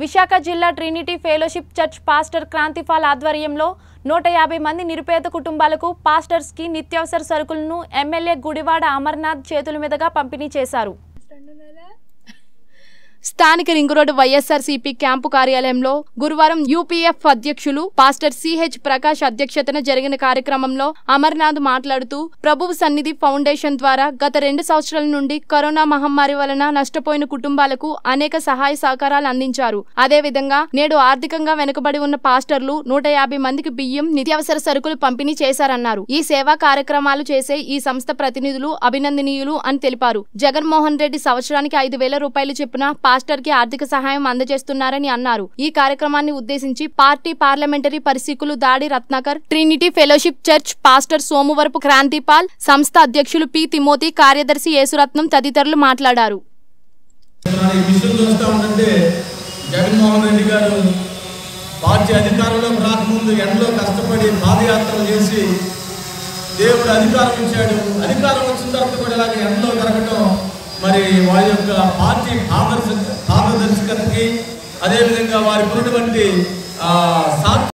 విశాఖ జిల్లా Trinity Fellowship Church pastor Kranthipal ఆధ్వర్యంలో నూట యాభై మంది నిరుపేద కుటుంబాలకు పాస్టర్స్కి నిత్యావసర సరుకులను ఎమ్మెల్యే గుడివాడ అమర్నాథ్ చేతుల మీదుగా పంపిణీ చేశారు స్థానిక రింగ్ రోడ్డు వైఎస్ఆర్సీపీ క్యాంపు కార్యాలయంలో గురువారం యూపీఎఫ్ అధ్యక్షులు పాస్టర్ సిహెచ్ ప్రకాష్ అధ్యక్షతన జరిగిన కార్యక్రమంలో అమర్నాథ్ మాట్లాడుతూ ప్రభువు సన్నిధి ఫౌండేషన్ ద్వారా గత రెండు సంవత్సరాల నుండి కరోనా మహమ్మారి వలన నష్టపోయిన కుటుంబాలకు అనేక సహాయ సహకారాలు అందించారు అదేవిధంగా నేడు ఆర్థికంగా వెనుకబడి ఉన్న పాస్టర్లు నూట యాభై మందికి బియ్యం నిత్యావసర సరుకులు పంపిణీ చేశారన్నారు ఈ సేవా కార్యక్రమాలు చేసే ఈ సంస్థ ప్రతినిధులు అభినందనీయులు అని తెలిపారు జగన్మోహన్ రెడ్డి సంవత్సరానికి ఐదు వేల రూపాయలు చెప్పున పాస్టర్ కి ఆర్థిక సహాయం అందజేస్తున్నారని అన్నారు ఈ కార్యక్రమాన్ని ఉద్దేశించి పార్టీ పార్లమెంటరీ పరిశీకులు Dadi Ratnakar Trinity Fellowship Church pastor Somuvarapu Kranthipal సంస్థ అధ్యక్షులు పి తిమోతి కార్యదర్శి యేసురత్నం తదితరులు మాట్లాడారు మనం ఈ విషయం చూస్తూ ఉంటుంటే జగన్మోహన్ రెడ్డి గారు పార్టీ అధికారంలోకి రాకముందు ఎండలో కష్టపడి పాదయాత్రలు చేసి దేవుడు అధికారం ఇచ్చాడు అధికారం వచ్చిన తర్వాత కూడా ఇలాగ ఎండలో తిరగటం మరి వారి యొక్క పార్టీ పారదర్శక పారదర్శకతకి అదేవిధంగా వారికి ఉన్నటువంటి ఆ, సాక్షి